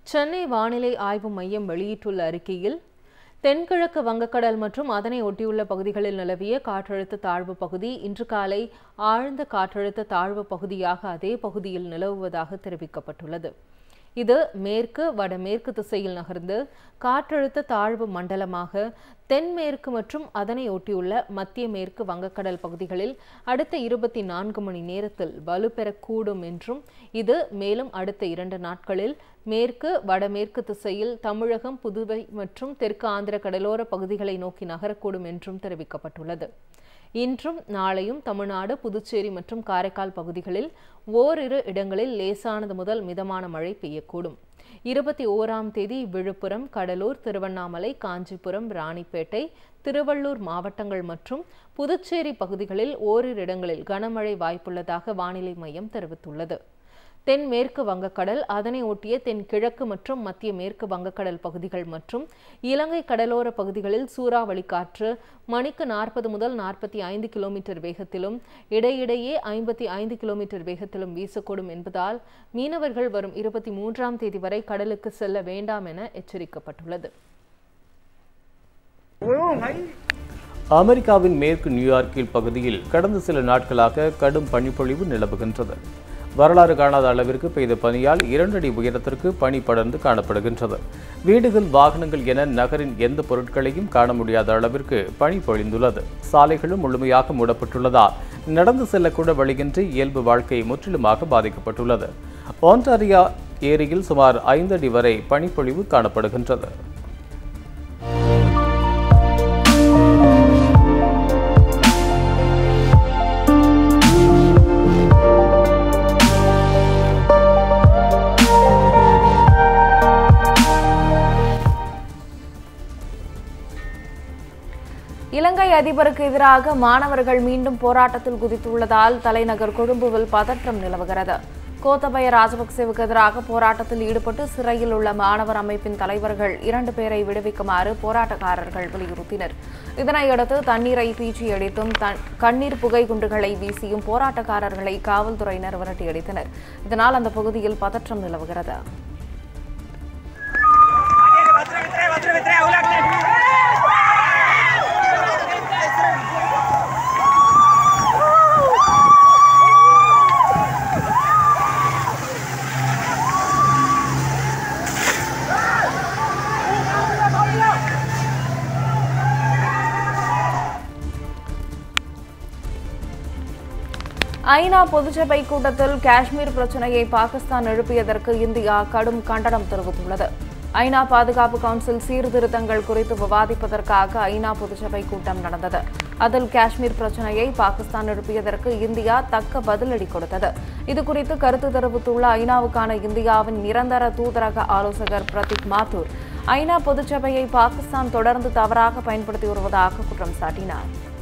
சென்னை வானிலை ஆய்வு மையம் வெளியிட்டுள்ள அறிக்கையில் தென்கிழக்கு வங்கக்கடல் மற்றும் அதனை ஒட்டியுள்ள பகுதிகளில் நிலவிய காற்றழுத்த தாழ்வு பகுதி இன்று காலை ஆழ்ந்த காற்றழுத்த தாழ்வு பகுதியாக அதே பகுதியில் நிலவுவதாக தெரிவிக்கப்பட்டுள்ளது இது மேற்கு வடமேற்கு திசையில் நகர்ந்து காற்றழுத்த தாழ்வு மண்டலமாக தென்மேற்கு மற்றும் அதனை ஒட்டியுள்ள மத்திய மேற்கு வங்கக்கடல் பகுதிகளில் அடுத்த இருபத்தி நான்கு மணி நேரத்தில் வலுப்பெறக்கூடும் என்றும் இது மேலும் அடுத்த இரண்டு நாட்களில் மேற்கு வடமேற்கு திசையில் தமிழகம் புதுவை மற்றும் தெற்கு ஆந்திர கடலோர பகுதிகளை நோக்கி நகரக்கூடும் என்றும் தெரிவிக்கப்பட்டுள்ளது இன்றும் நாளையும் தமிழ்நாடு புதுச்சேரி மற்றும் காரைக்கால் பகுதிகளில் ஓரிரு இடங்களில் லேசானது முதல் மிதமான மழை பெய்யக்கூடும் இருபத்தி ஓராம் தேதி விழுப்புரம் கடலூர் திருவண்ணாமலை காஞ்சிபுரம் ராணிப்பேட்டை திருவள்ளூர் மாவட்டங்கள் மற்றும் புதுச்சேரி பகுதிகளில் ஓரிரு இடங்களில் கனமழை வாய்ப்புள்ளதாக வானிலை மையம் தெரிவித்துள்ளது தென்மேற்கு வங்கக்கடல் அதனை ஒட்டிய தென்கிழக்கு மற்றும் மத்திய மேற்கு வங்கக்கடல் பகுதிகள் மற்றும் இலங்கை கடலோர பகுதிகளில் சூறாவளி காற்று மணிக்கு நாற்பது முதல் நாற்பத்தி ஐந்து கிலோமீட்டர் வேகத்திலும் இடையிடையே ஐம்பத்தி ஐந்து கிலோமீட்டர் வேகத்திலும் வீசக்கூடும் என்பதால் மீனவர்கள் வரும் இருபத்தி மூன்றாம் தேதி வரை கடலுக்கு செல்ல வேண்டாம் என எச்சரிக்கப்பட்டுள்ளது அமெரிக்காவின் மேற்கு நியூயார்க்கில் பகுதியில் கடந்த சில நாட்களாக கடும் பனிப்பொழிவு நிலவுகின்றது வரலாறு காணாத அளவிற்கு பெய்த பனியால் இரண்டடி உயரத்திற்கு பனி படர்ந்து காணப்படுகின்றது வீடுகள் வாகனங்கள் என நகரின் எந்த பொருட்களையும் காண முடியாத அளவிற்கு பனி பொழிந்துள்ளது சாலைகளும் முழுமையாக மூடப்பட்டுள்ளதால் நடந்து செல்லக்கூட வழியின்றி இயல்பு வாழ்க்கை முற்றிலுமாக பாதிக்கப்பட்டுள்ளது ஒன்டாரியா ஏரியில் சுமார் ஐந்து அடி வரை பனிப்பொழிவு காணப்படுகின்றது இலங்கை அதிபருக்கு எதிராக மாணவர்கள் மீண்டும் போராட்டத்தில் குதித்துள்ளதால் தலைநகர் கொழும்புவில் பதற்றம் நிலவுகிறது கோத்தபய ராஜபக்சேவுக்கு எதிராக போராட்டத்தில் ஈடுபட்டு சிறையில் உள்ள மாணவர் அமைப்பின் தலைவர்கள் இரண்டு பேரை விடுவிக்குமாறு போராட்டக்காரர்கள் வலியுறுத்தினர் இதனையடுத்து தண்ணீரை பீச்சி அடித்தும் கண்ணீர் புகை குண்டுகளை வீசியும் போராட்டக்காரர்களை காவல்துறையினர் விரட்டியடித்தனர் இதனால் அந்த பகுதியில் பதற்றம் நிலவுகிறது ஐநா பொதுச்சபை கூட்டத்தில் காஷ்மீர் பிரச்சனையை பாகிஸ்தான் எழுப்பியதற்கு இந்தியா கடும் கண்டனம் தெரிவித்துள்ளது ஐநா பாதுகாப்பு கவுன்சில் சீர்திருத்தங்கள் குறித்து விவாதிப்பதற்காக ஐநா பொதுச்சபை கூட்டம் நடந்தது அதில் காஷ்மீர் பிரச்சனையை பாகிஸ்தான் எழுப்பியதற்கு இந்தியா தக்க பதிலடி கொடுத்தது இதுகுறித்து கருத்து தெரிவித்துள்ள ஐநாவுக்கான இந்தியாவின் நிரந்தர தூதரக ஆலோசகர் பிரதீக் மாத்தூர் ஐநா பொதுச்சபையை பாகிஸ்தான் தொடர்ந்து தவறாக பயன்படுத்தி வருவதாக குற்றம் சாட்டினார்